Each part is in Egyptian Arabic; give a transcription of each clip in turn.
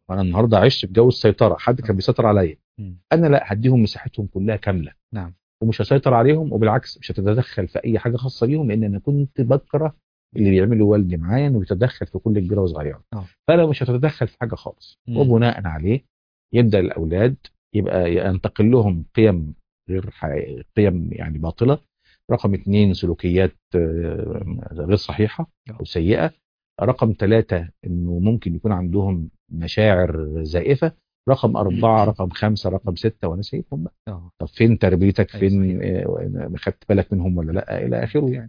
انا النهارده عشت في جو السيطره حد آه. كان بيسيطر عليا مم. انا لا هديهم مساحتهم كلها كامله نعم ومش هسيطر عليهم وبالعكس مش هتتدخل في اي حاجه خاصه بيهم لان انا كنت بكره اللي بيعمله والدي معايا انه بيتدخل في كل كبيره وصغيره آه. فانا مش هتتدخل في حاجه خالص مم. وبناء عليه يبدا الاولاد يبقى ينتقل لهم قيم غير حقيقية قيم يعني باطله رقم اثنين سلوكيات آه، غير صحيحه آه. او سيئه رقم ثلاثة انه ممكن يكون عندهم مشاعر زائفة رقم أربعة رقم خمسة رقم ستة وأنا سايبهم بقى اه طب فين تربيتك أيوة فين آه، خدت بالك منهم ولا لا إلى آخره يعني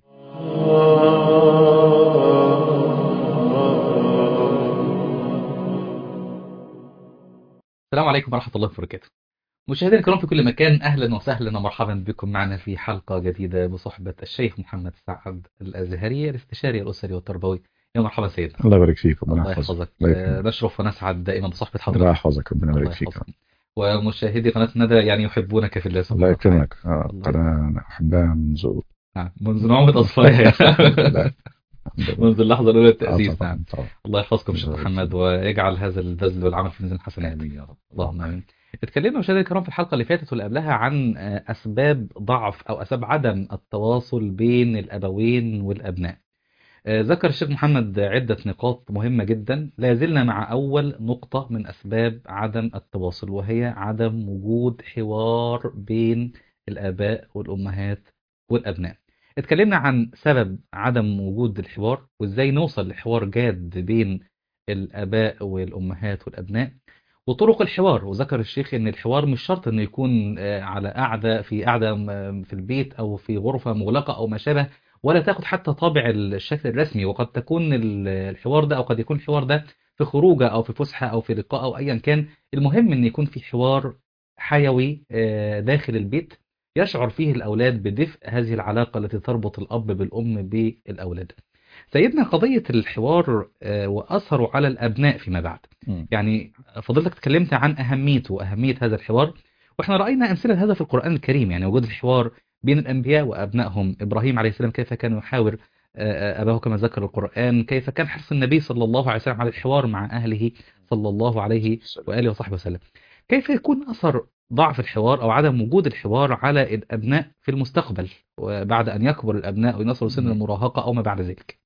السلام عليكم ورحمة الله وبركاته مشاهدينا الكرام في كل مكان أهلا وسهلا ومرحبا بكم معنا في حلقة جديدة بصحبة الشيخ محمد سعد الأزهري الاستشاري الأسري والتربوي يا مرحبا سيدنا الله يبارك فيك ربنا الله يحفظك يحفظك الله آه، يكرمك. نشرف ونسعد دائما بصحبة الله حضرتك يحفظك ربنا الله يبارك فيك يحفظك ومشاهدي قناة ندى يعني يحبونك في الله الله سبحانه وتعالى يكرمك آه، الله قناة أنا أحبها منذ نعم منذ نعومة أطفالها الحمد لله. الحمد لله. منذ اللحظة الأولى آه، للتأسيس طبعاً، نعم طبعاً. الله يحفظكم شيخ الله محمد يحفظك. ويجعل هذا البذل والعمل في ميزان الحسنات آمين يا رب اللهم امين اتكلمنا مشاهدينا الكرام في الحلقه اللي فاتت واللي قبلها عن آه، اسباب ضعف او اسباب عدم التواصل بين الابوين والابناء آه، ذكر الشيخ محمد عده نقاط مهمه جدا لا زلنا مع اول نقطه من اسباب عدم التواصل وهي عدم وجود حوار بين الاباء والامهات والابناء اتكلمنا عن سبب عدم وجود الحوار وازاي نوصل لحوار جاد بين الاباء والامهات والابناء وطرق الحوار وذكر الشيخ ان الحوار مش شرط انه يكون آه، على قعده في قعده م- في البيت او في غرفه مغلقه او ما شابه ولا تاخد حتى طابع الشكل الرسمي وقد تكون ال- الحوار ده او قد يكون الحوار ده في خروجه او في فسحه او في لقاء او ايا كان المهم ان يكون في حوار حيوي آه، داخل البيت يشعر فيه الاولاد بدفء هذه العلاقه التي تربط الاب بالام بالاولاد سيدنا قضيه الحوار آه، واثره على الابناء فيما بعد مم. يعني فضلتك اتكلمت عن أهميته وأهمية هذا الحوار واحنا رأينا أمثلة هذا في القرآن الكريم يعني وجود الحوار بين الأنبياء وأبنائهم إبراهيم عليه السلام كيف كان يحاور آه، آه، أباه كما ذكر القرآن كيف كان حرص النبي صلى الله عليه وسلم على الحوار مع أهله صلى الله عليه وآله وصحبه وسلم كيف يكون أثر ضعف الحوار أو عدم وجود الحوار على الأبناء في المستقبل وبعد أن يكبر الأبناء ويصلوا سن المراهقة أو ما بعد ذلك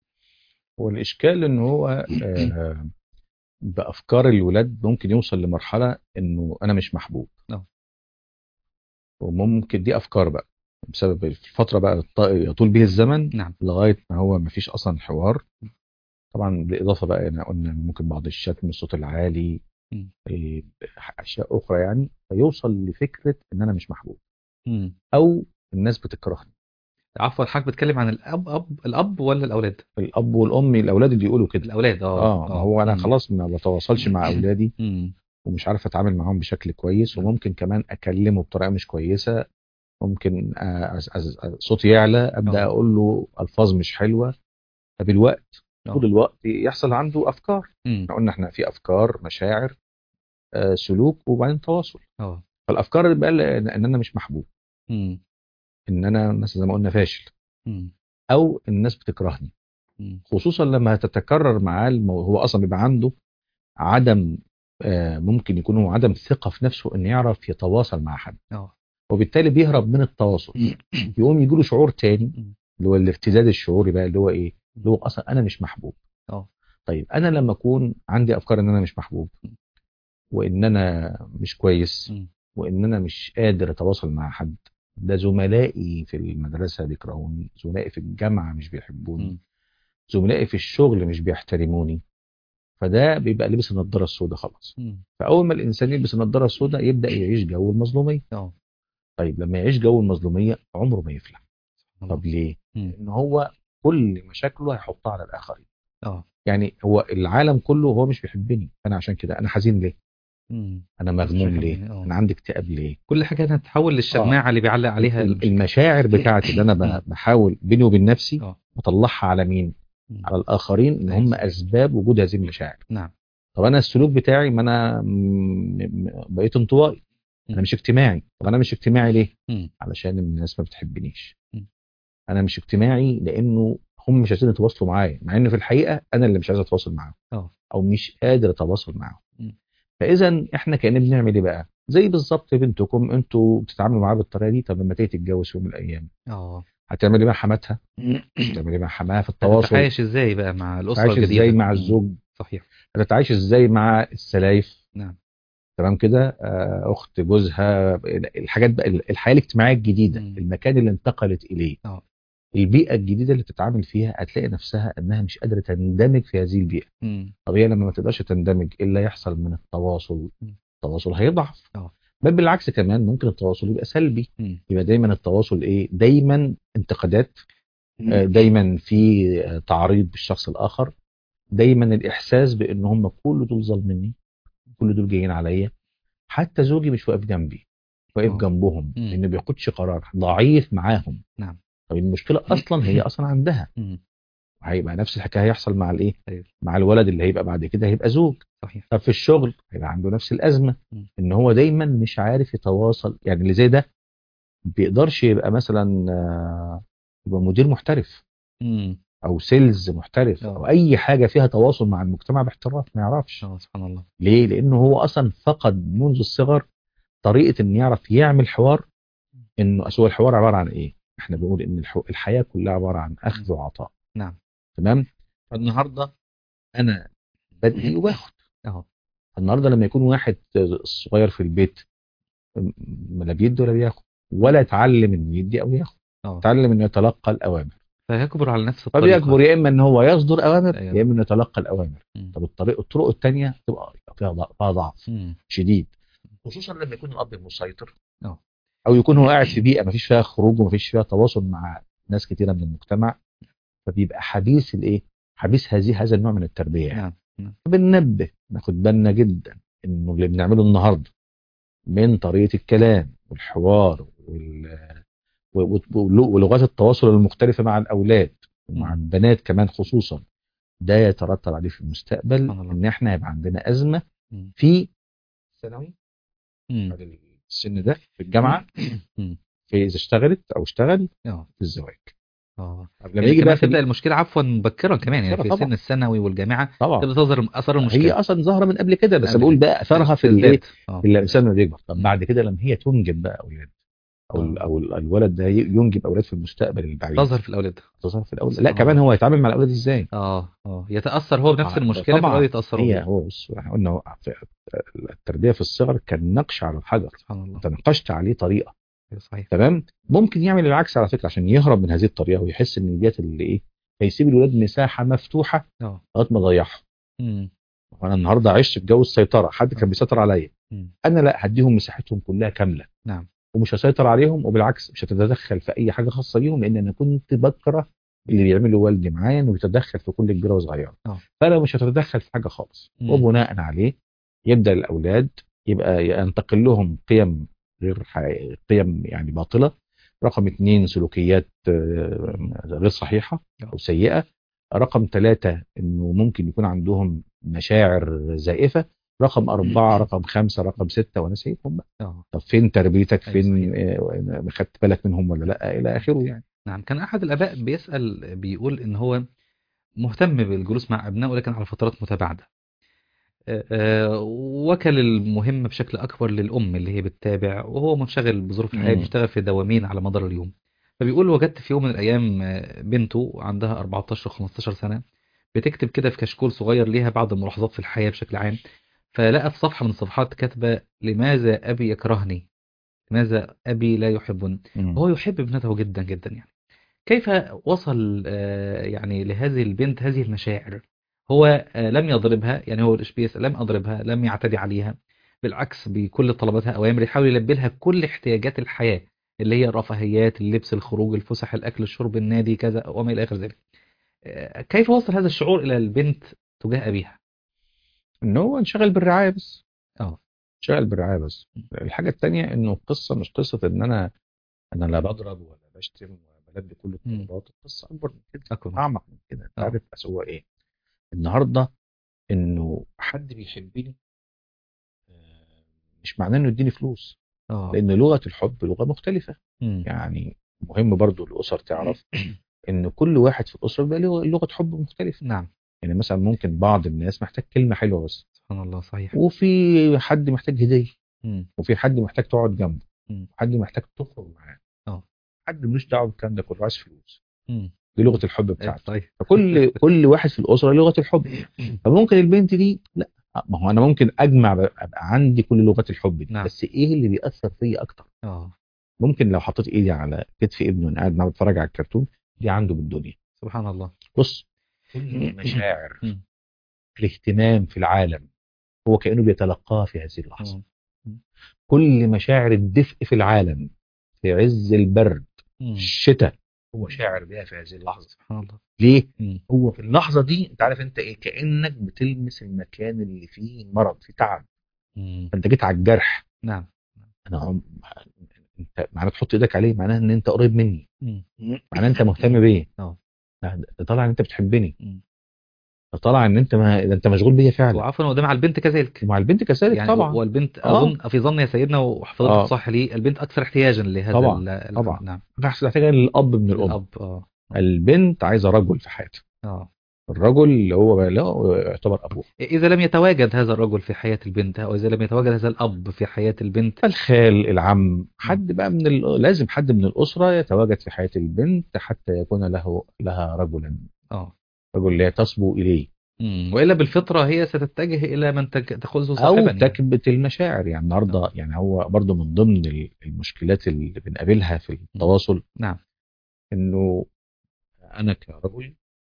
والإشكال إن هو آه، بأفكار الولاد ممكن يوصل لمرحلة إنه أنا مش محبوب آه. وممكن دي أفكار بقى بسبب الفترة بقى الط- يطول به الزمن نعم لغاية ما هو ما فيش أصلا حوار طبعا بالإضافة بقى أنا قلنا ممكن بعض الشتم الصوت العالي مم. إيه، أشياء أخرى يعني فيوصل لفكرة إن أنا مش محبوب مم. أو الناس بتكرهني عفوا حضرتك بتتكلم عن الأب أب الأب ولا الأولاد؟ الأب والأم الأولاد اللي يقولوا كده الأولاد اه اه ما هو أنا مم. خلاص ما بتواصلش مع أولادي مم. ومش عارف اتعامل معاهم بشكل كويس نعم. وممكن كمان اكلمه بطريقه مش كويسه ممكن أ- أ- أ- صوتي يعلى ابدا آه. اقول له الفاظ مش حلوه فبالوقت آه. طول الوقت يحصل عنده افكار مم. احنا قلنا احنا في افكار مشاعر آه، سلوك وبعدين تواصل اه فالافكار اللي بقى ان إن انا مش محبوب مم. ان انا مثلا زي ما قلنا فاشل مم. او الناس بتكرهني مم. خصوصا لما تتكرر معاه المو... هو اصلا بيبقى عنده عدم آه، ممكن يكون هو عدم ثقه في نفسه ان يعرف يتواصل مع حد اه وبالتالي بيهرب من التواصل يقوم يجي له شعور تاني مم. اللي هو الارتداد الشعوري بقى اللي هو ايه اللي هو اصلا انا مش محبوب اه طيب انا لما اكون عندي افكار ان انا مش محبوب وان انا مش كويس مم. وان انا مش قادر اتواصل مع حد ده زملائي في المدرسه بيكرهوني زملائي في الجامعه مش بيحبوني مم. زملائي في الشغل مش بيحترموني فده بيبقى لبس النضاره السوداء خلاص مم. فاول ما الانسان يلبس النضاره السوداء يبدا يعيش جو المظلوميه اه طيب لما يعيش جو المظلوميه عمره ما يفلح طب ليه مم. ان هو كل مشاكله هيحطها على الاخرين اه يعني هو العالم كله هو مش بيحبني انا عشان كده انا حزين ليه مم. انا مغموم مش ليه بيحبني، آه. انا عندي اكتئاب ليه كل حاجة هتتحول للشماعة اللي بيعلق عليها ال- المشاعر بتاعتي اللي انا ب- بحاول بيني وبين نفسي اه اطلعها على مين مم. على الاخرين ان هم اسباب وجود هذه المشاعر نعم طب انا السلوك بتاعي ما انا م- م- بقيت انطوائي انا مم. مش اجتماعي طب انا مش اجتماعي ليه مم. علشان الناس ما بتحبنيش مم. انا مش اجتماعي لانه هم مش عايزين يتواصلوا معايا مع ان في الحقيقه انا اللي مش عايز اتواصل معاهم اه او مش قادر اتواصل معاهم مم. فاذا احنا كأننا بنعمل ايه بقى زي بالظبط بنتكم انتوا بتتعاملوا معاها بالطريقه دي طب لما تيجي تتجوز في يوم من الايام اه هتعمل ايه مع حماتها هتعمل ايه مع حماها في التواصل هتتعايش ازاي بقى مع الاسره هتتعايش الجديده ازاي مع مم. الزوج صحيح هتتعايش ازاي مع السلايف نعم تمام كده آه، اخت جوزها الحاجات بقى الحياه الاجتماعيه الجديده مم. المكان اللي انتقلت اليه اه البيئه الجديده اللي بتتعامل فيها هتلاقي نفسها انها مش قادره تندمج في هذه البيئه مم. طب هي لما ما تقدرش تندمج ايه اللي يحصل من التواصل مم. التواصل هيضعف اه. بل بالعكس كمان ممكن التواصل يبقى سلبي مم. يبقى دايما التواصل ايه دايما انتقادات آه، دايما في آه، تعريض بالشخص الاخر دايما الاحساس بان هم كل دول ظالميني كل دول جايين عليا حتى زوجي مش واقف جنبي واقف آه. جنبهم مم. لانه بياخدش قرار ضعيف معاهم نعم. طب المشكله اصلا هي اصلا عندها مم. هيبقى نفس الحكايه هيحصل مع الايه أيوة. مع الولد اللي هيبقى بعد كده هيبقى زوج صحيح طب في الشغل هيبقى عنده نفس الازمه مم. ان هو دايما مش عارف يتواصل يعني اللي زي ده بيقدرش يبقى مثلا آه، يبقى مدير محترف مم. او سيلز محترف آه. او اي حاجه فيها تواصل مع المجتمع باحتراف ما يعرفش اه سبحان الله ليه لانه هو اصلا فقد منذ الصغر طريقه ان يعرف يعمل حوار انه أصل هو الحوار عباره عن ايه احنا بنقول ان الحو... الحياه كلها عباره عن اخذ وعطاء نعم تمام فالنهارده انا بدي وباخد اه النهارده لما يكون واحد صغير في البيت م- لا بيدي ولا بياخد ولا اتعلم انه يدي او ياخد اه اتعلم انه يتلقى الاوامر فيكبر على نفس الطريقه فبيكبر يا اما ان هو يصدر اوامر أيوة. يا اما انه يتلقى الاوامر مم. طب الطريق الطرق الثانيه تبقى فيها ضع- فيها ضعف مم. شديد خصوصا لما يكون الاب مسيطر اه. او يكون هو قاعد في بيئه ما فيش فيها خروج وما فيش فيها تواصل مع ناس كثيره من المجتمع فبيبقى حبيس الايه حبيس هذه هذا النوع من التربيه يعني. نعم نعم. بننبه ناخد بالنا جدا انه اللي بنعمله النهارده من طريقه الكلام والحوار وال و- و- ولغات التواصل المختلفه مع الاولاد ومع مم. البنات كمان خصوصا ده يترتب عليه في المستقبل سبحان الله. ان احنا يبقى عندنا ازمه مم. في الثانوي مم. بعد السن ده في الجامعه مم. في اذا اشتغلت او اشتغل اه في الزواج اه طب لما يعني يجي كمان بقى في تبدا المشكله عفوا مبكرا كمان يعني في طبعا. سن الثانوي والجامعه طبعا تبدا تظهر اثار هي المشكله اصلا ظاهره من قبل كده بس قبل بقول كده. بقى اثرها في الايه بالذات. اه في الانسان لما بيكبر طب مم. بعد كده لما هي تنجب بقى اولاد او ال- آه. او ال- الولد ده ينجب اولاد في المستقبل البعيد تظهر في الاولاد تظهر في الاول سبحان لا كمان الله. هو هيتعامل مع الاولاد ازاي اه اه يتاثر هو بنفس آه، المشكله طبعاً. فالاولاد يتاثروا هي بيها. هو بص احنا قلنا هو في- التربيه في الصغر كالنقش على الحجر سبحان الله انت نقشت عليه طريقه أيوة صحيح تمام ممكن يعمل العكس على فكره عشان يهرب من هذه الطريقه ويحس ان ديت اللي ايه فيسيب الولاد مساحه مفتوحه اه لغايه ما يضيعهم مم. وانا النهارده عشت في جو السيطره حد كان بيسيطر عليا مم. انا لا هديهم مساحتهم كلها كامله نعم ومش هسيطر عليهم وبالعكس مش هتتدخل في اي حاجه خاصه بيهم لان انا كنت بكره اللي بيعمله والدي معايا انه بيتدخل في كل كبيره وصغيره آه. فانا مش هتتدخل في حاجه خالص مم. وبناء عليه يبدا الاولاد يبقى ينتقل لهم قيم غير حقيقية قيم يعني باطله رقم اثنين سلوكيات آه، غير صحيحه او سيئه رقم ثلاثة انه ممكن يكون عندهم مشاعر زائفة رقم أربعة رقم خمسة رقم ستة وأنا سايبهم بقى اه طب فين تربيتك أيوة فين آه، خدت بالك منهم ولا لا إلى آخره يعني نعم كان احد الاباء بيسال بيقول ان هو مهتم بالجلوس مع ابنائه لكن على فترات متباعده آه، آه، وكل المهمه بشكل اكبر للام اللي هي بتتابع وهو منشغل بظروف الحياه مم. بيشتغل في دوامين على مدار اليوم فبيقول وجدت في يوم من الايام آه، بنته عندها 14 15 سنه بتكتب كده في كشكول صغير ليها بعض الملاحظات في الحياه بشكل عام فلقى في صفحه من الصفحات كاتبه لماذا ابي يكرهني لماذا ابي لا يحبني هو يحب ابنته جدا جدا يعني كيف وصل آه، يعني لهذه البنت هذه المشاعر هو آه، لم يضربها يعني هو ايش بيسأل لم أضربها لم يعتدي عليها بالعكس بكل طلباتها أوامر يحاول يلبي لها كل احتياجات الحياة اللي هي الرفاهيات اللبس الخروج الفسح الأكل الشرب النادي كذا وما إلى آخر ذلك آه، كيف وصل هذا الشعور إلى البنت تجاه أبيها ان هو انشغل بالرعايه بس اه انشغل بالرعايه بس الحاجه الثانيه انه القصه مش قصه ان انا انا لا بضرب ولا بشتم ولا بلبي كل مم. الطلبات القصه اكبر من كده أكبر اعمق من كده انت آه. عارف بس هو ايه النهارده انه حد بيحبني آه، مش معناه انه يديني فلوس اه لان لغه الحب لغه مختلفه مم. يعني مهم برضو الاسر تعرف ان كل واحد في الاسره بيبقى له لغه حب مختلفه نعم يعني مثلا ممكن بعض الناس محتاج كلمه حلوه بس سبحان الله صحيح وفي حد محتاج هديه مم. وفي حد محتاج تقعد جنبه مم. وحد محتاج تخرج معاه اه. حد ملوش دعوه بالكلام ده كله عايز فلوس مم. دي لغه الحب إيه، بتاعته صحيح فكل كل واحد في الاسره له لغه الحب فممكن البنت دي لا ما هو انا ممكن اجمع ابقى عندي كل لغات الحب دي نعم. بس ايه اللي بيأثر فيا اكتر اه ممكن لو حطيت ايدي على كتف ابني وانا قاعد معاه بتفرج على الكرتون دي عنده بالدنيا سبحان الله بص كل المشاعر مم. الاهتمام في العالم هو كانه بيتلقاها في هذه اللحظه مم. كل مشاعر الدفء في العالم في عز البرد مم. الشتاء هو شاعر بيها في هذه اللحظه سبحان الله ليه مم. هو في اللحظه دي انت عارف انت ايه كانك بتلمس المكان اللي فيه مرض فيه تعب مم. فانت جيت على الجرح نعم انا عم... انت معناه تحط ايدك عليه معناه ان انت قريب مني مم. معناه انت مهتم بيا اه. ده ده طالع ان انت بتحبني مم. ده طالع ان انت ما... ده انت مشغول بيا فعلا وعفوا وده مع البنت كذلك ومع البنت كذلك يعني طبعا والبنت آه. اظن في ظن يا سيدنا وحفظت آه. صح لي البنت اكثر احتياجا لهذا طبعا، ال- ال- طبعا. نعم بحث محتاجه للاب من الام الاب اه البنت عايزه رجل في حياتها اه الرجل اللي هو له يعتبر ابوه اذا لم يتواجد هذا الرجل في حياة البنت او اذا لم يتواجد هذا الاب في حياة البنت الخال العم حد بقى من ال... لازم حد من الاسره يتواجد في حياه البنت حتى يكون له لها رجلا اه رجل لا تصبو اليه مم. والا بالفطره هي ستتجه الى من تك- تاخذه او صاحبا يعني. تكبت المشاعر يعني النهارده يعني هو برضو من ضمن ال- المشكلات اللي بنقابلها في التواصل نعم انه انا كرجل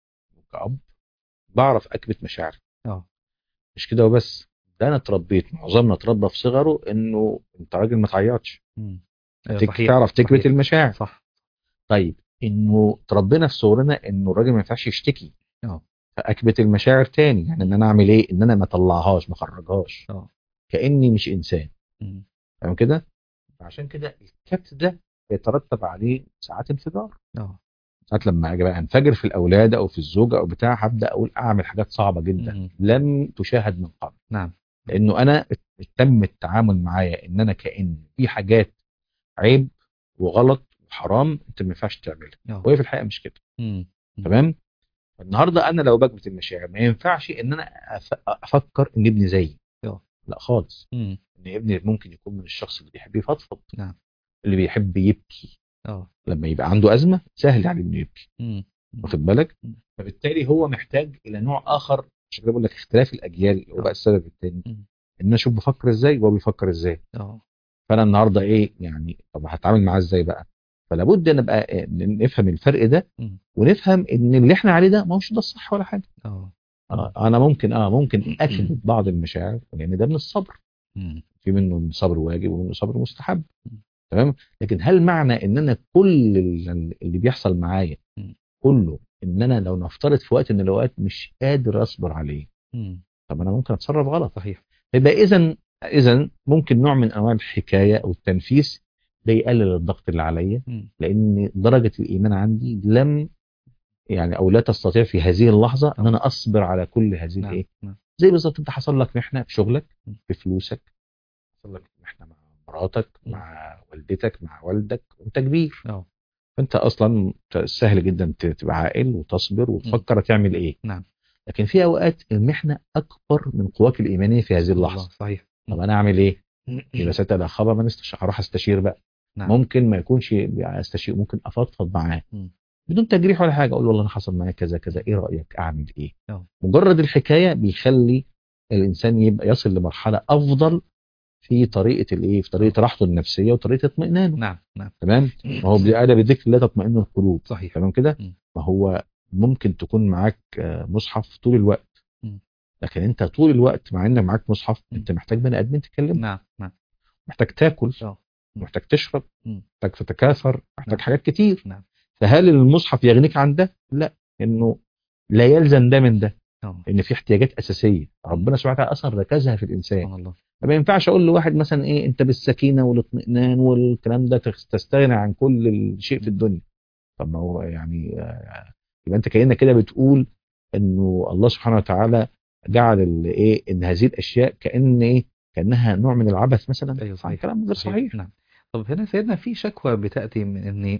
وكأب بعرف اكبت مشاعري اه مش كده وبس ده انا اتربيت معظمنا اتربى في صغره انه انت راجل ما تعيطش مم. أيوة تك- صحيح تعرف تكبت صحيح. المشاعر صح طيب انه تربينا في صغرنا انه الراجل ما ينفعش يشتكي اه فاكبت المشاعر تاني يعني ان انا اعمل ايه ان انا ما اطلعهاش ما اخرجهاش اه كاني مش انسان مم. تمام كده عشان كده الكبت ده يترتب عليه ساعات انفجار اه ساعات لما اجي بقى انفجر في الاولاد او في الزوجه او بتاع هبدا اقول اعمل حاجات صعبه جدا مم. لم تشاهد من قبل نعم لانه انا تم التعامل معايا ان انا كان في حاجات عيب وغلط وحرام انت ما ينفعش تعملها اه وهي في الحقيقه مش كده مم. تمام النهارده انا لو بكبت المشاعر ما ينفعش ان انا أف- افكر ان ابني زيي اه. لا خالص مم. ان ابني ممكن يكون من الشخص اللي بيحب يفضفض نعم. اللي بيحب يبكي اه لما يبقى عنده ازمه سهل عليه انه يبكي مم. واخد بالك مم. فبالتالي هو محتاج الى نوع اخر عشان كده بقول لك اختلاف الاجيال هو اه. بقى السبب الثاني مم. ان انا اشوف بفكر ازاي وهو بيفكر ازاي اه فانا النهارده ايه يعني طب هتعامل معاه ازاي بقى فلا بد ان ابقى إيه، نفهم الفرق ده مم. ونفهم ان اللي احنا عليه ده ما هوش ده الصح ولا حاجه اه آه انا ممكن اه ممكن اكبت بعض المشاعر لان ده من الصبر مم. في منه صبر واجب ومنه صبر مستحب مم. تمام لكن هل معنى ان انا كل ال- اللي بيحصل معايا مم. كله ان انا لو نفترض في وقت من الاوقات مش قادر اصبر عليه مم. طب انا ممكن اتصرف غلط صحيح يبقى اذا اذا ممكن نوع من انواع الحكايه او التنفيس ده يقلل الضغط اللي عليا مم. لان درجه الايمان عندي لم يعني او لا تستطيع في هذه اللحظه ان انا اصبر على كل هذه نعم الايه نعم زي بالظبط انت حصل لك محنه في شغلك م. في فلوسك حصل لك محنه مع مراتك م. مع والدتك مع والدك وانت كبير اه فانت اصلا سهل جدا ت- تبقى عاقل وتصبر وتفكر تعمل ايه نعم لكن في اوقات المحنه اكبر من قواك الايمانيه في هذه الله اللحظه صحيح طب انا اعمل ايه يبقى ساعتها لا خبر ما نستشير هروح استشير بقى نعم ممكن ما يكونش يعني استشير ممكن افضفض معاه م. بدون تجريح ولا حاجه اقول له والله انا حصل معايا كذا كذا ايه رايك اعمل ايه اه. مجرد الحكايه بيخلي الانسان يبقى يصل لمرحله افضل في طريقه الايه في طريقه راحته النفسيه وطريقه اطمئنانه نعم نعم تمام ما هو بيقال بذكر الله تطمئن القلوب صحيح تمام كده م. ما هو ممكن تكون معاك آه، مصحف طول الوقت م. لكن انت طول الوقت مع انك معاك مصحف م. انت محتاج بني ادمين تكلم نعم نعم محتاج تاكل اه محتاج تشرب م. محتاج تتكاثر محتاج نعم. حاجات كتير نعم. فهل المصحف يغنيك عن ده لا انه لا يلزم ده من ده اه ان في احتياجات اساسيه ربنا سبحانه وتعالى اصلا ركزها في الانسان سبحان الله فما ينفعش اقول لواحد مثلا ايه انت بالسكينه والاطمئنان والكلام ده تخ- تستغنى عن كل الشيء في الدنيا طب ما هو يعني آه، يبقى انت كانك كده بتقول انه الله سبحانه وتعالى جعل ال- ايه ان هذه الاشياء كان ايه كانها نوع من العبث مثلا ايوه صحيح كلام غير صحيح نعم طب هنا سيدنا في شكوى بتأتي من ان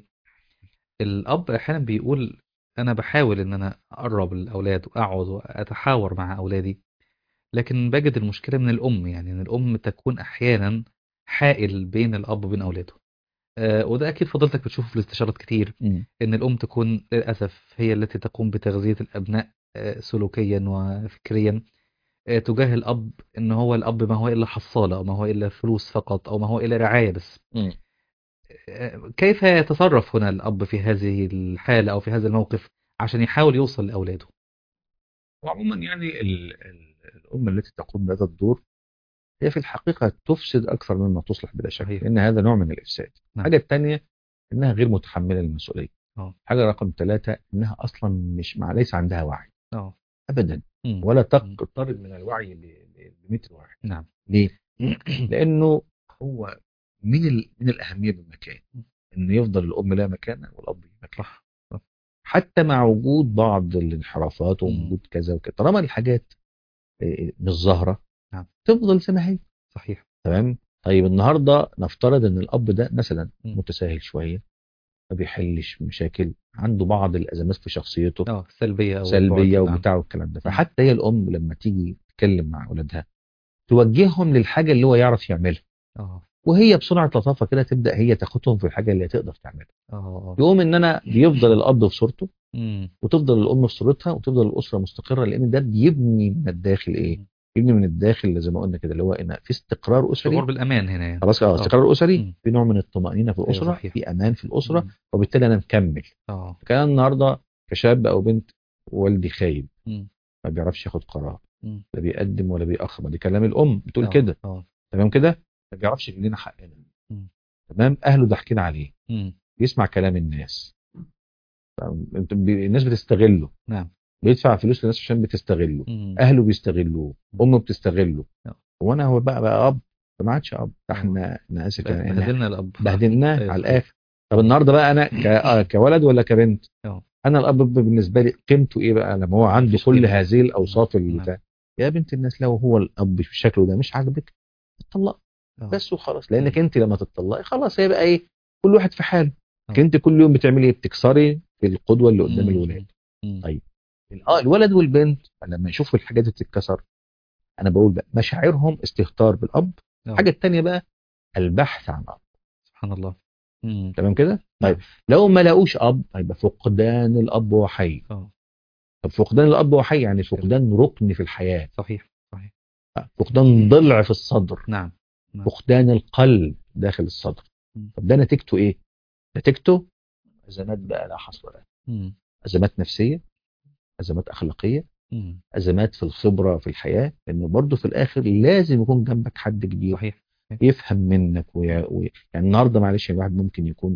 الاب احيانا بيقول انا بحاول ان انا اقرب الاولاد واقعد واتحاور مع اولادي لكن بجد المشكلة من الأم يعني إن الأم تكون أحيانا حائل بين الأب وبين أولاده آه، وده أكيد فضلتك بتشوفه في الاستشارات كتير إن الأم تكون للأسف هي التي تقوم بتغذية الأبناء آه، سلوكيا وفكريا آه، تجاه الأب إن هو الأب ما هو إلا حصالة أو ما هو إلا فلوس فقط أو ما هو إلا رعاية بس آه، كيف يتصرف هنا الأب في هذه الحالة أو في هذا الموقف عشان يحاول يوصل لأولاده وعموما يعني ال- ال- الأم التي تقوم بهذا الدور هي في الحقيقة تفسد أكثر مما تصلح بلا شك صحيح. لأن هذا نوع من الإفساد نعم. الحاجة الثانية إنها غير متحملة للمسؤولية آه. حاجة رقم ثلاثة إنها أصلا مش مع ليس عندها وعي اه أبدا مم. ولا مم. تقترب من الوعي ل- ل- لمتر واحد نعم ليه؟ لأنه هو من ال... من الأهمية بالمكان إن يفضل الأم لها مكانها والأب ليه مكان صح حتى مع وجود بعض الانحرافات مم. ووجود كذا وكذا طالما الحاجات آه، مش ظاهرة نعم. تفضل زي ما هي صحيح تمام طيب النهارده نفترض ان الاب ده مثلا مم. متساهل شويه ما بيحلش مشاكل عنده بعض الازمات في شخصيته اه سلبية أو سلبيه البعد. نعم. وبتاع والكلام ده مم. فحتى هي الام لما تيجي تتكلم مع اولادها توجههم للحاجه اللي هو يعرف يعملها اه وهي بسرعه لطافه كده تبدا هي تاخدهم في الحاجه اللي تقدر تعملها اه يقوم ان انا بيفضل الاب في صورته مم. وتفضل الام في صورتها وتفضل الاسره مستقره لان ده بيبني من الداخل ايه؟ مم. يبني من الداخل زي ما قلنا كده اللي هو ان في استقرار اسري شعور بالأمان هنا يعني خلاص اه استقرار اسري مم. في نوع من الطمانينه في أيوة الاسره صحيح. في امان في الاسره مم. وبالتالي انا مكمل اه كان النهارده كشاب او بنت والدي خايب مم. ما بيعرفش ياخد قرار مم. لا بيقدم ولا بيأخر ما دي كلام الام بتقول آه. كده اه تمام كده ما بيعرفش يجيب لنا حقنا مم. تمام اهله ضاحكين عليه مم. بيسمع كلام الناس فاهم؟ انت بي- الناس بتستغله نعم بيدفع فلوس للناس عشان بتستغله مم. اهله بيستغلوه امه بتستغله آه. هو انا هو بقى بقى اب ما عادش اب آه. ده احنا انا اسف يعني إحنا بهدلنا الأب بهدلناه أيوة على صحيح. الاخر طب النهارده بقى انا ك... آه كولد ولا كبنت اه انا الاب بالنسبه لي قيمته ايه بقى لما هو عنده مفيش كل قيمة. هذه الاوصاف نعم. اللي بتاع يا بنت الناس لو هو الاب بالشكل ده مش عاجبك اتطلق آه. بس وخلاص لانك انت لما تتطلقي خلاص هيبقى ايه كل واحد في حاله آه. انت كل يوم بتعملي ايه بتكسري في القدوه اللي قدام مم. الولاد مم. طيب. اه الولد والبنت لما يشوفوا الحاجات دي بتتكسر انا بقول بقى مشاعرهم استهتار بالاب آه. الحاجه الثانيه بقى البحث عن اب سبحان الله مم. تمام كده نعم. طيب لو ما لاقوش اب هيبقى فقدان الاب وهو حي اه طب فقدان الاب وهو حي يعني فقدان ركن في الحياه صحيح صحيح فقدان ضلع في الصدر نعم نعم. فقدان القلب داخل الصدر مم. طب ده نتيجته ايه نتيجته ازمات بقى لا حصر لها مم. ازمات نفسيه ازمات اخلاقيه مم. ازمات في الخبره في الحياه لانه برضه في الاخر لازم يكون جنبك حد كبير صحيح يفهم منك ويا... ويا... يعني النهارده معلش الواحد ممكن يكون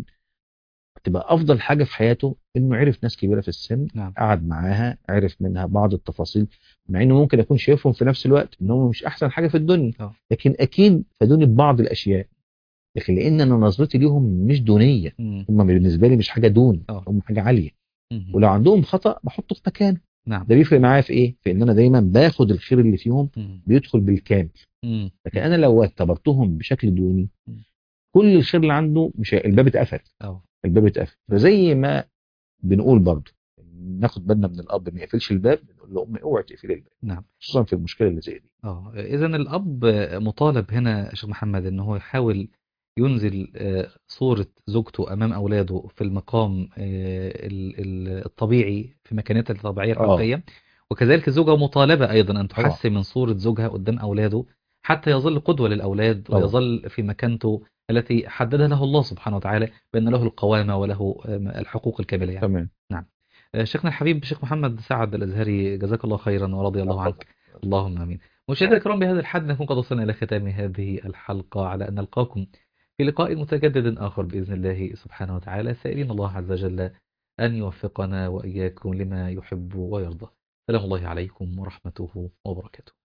تبقى افضل حاجه في حياته انه عرف ناس كبيره في السن نعم قعد معاها عرف منها بعض التفاصيل مع انه ممكن يكون شايفهم في نفس الوقت ان هم مش احسن حاجه في الدنيا آه. لكن اكيد فادوني ببعض الاشياء لكن لان انا نظرتي ليهم مش دونيه مم. هم بالنسبه لي مش حاجه دون آه. هم حاجه عاليه مم. ولو عندهم خطا بحطه في مكانه نعم ده بيفرق معايا في ايه في ان انا دايما باخد الخير اللي فيهم مم. بيدخل بالكامل مم. لكن انا لو اعتبرتهم بشكل دوني مم. كل الخير اللي عنده مش هي- الباب اتقفل اه الباب اتقفل فزي ما بنقول برضه ناخد بالنا من الاب ما يقفلش الباب بنقول لام اوعي تقفلي الباب نعم خصوصا في المشكله اللي زي دي اه اذا الاب مطالب هنا يا شيخ محمد ان هو يحاول ينزل آه، صورة زوجته امام اولاده في المقام آه، ال- ال- الطبيعي في مكانتها الطبيعية آه. الحقيقية وكذلك الزوجة مطالبة ايضا ان طبعا. تحسن من صورة زوجها قدام اولاده حتى يظل قدوة للاولاد طبعا. ويظل في مكانته التي حددها له الله سبحانه وتعالى بان له القوامة وله آه، الحقوق الكاملة يعني تمام آه، شيخنا الحبيب الشيخ محمد سعد الازهري جزاك الله خيرا ورضي الله عنك اللهم امين. مشاهدينا الكرام بهذا الحد نكون قد وصلنا الى ختام هذه الحلقه على ان نلقاكم في لقاء متجدد اخر باذن الله سبحانه وتعالى سائلين الله عز وجل ان يوفقنا واياكم لما يحب ويرضى. سلام الله عليكم ورحمته وبركاته.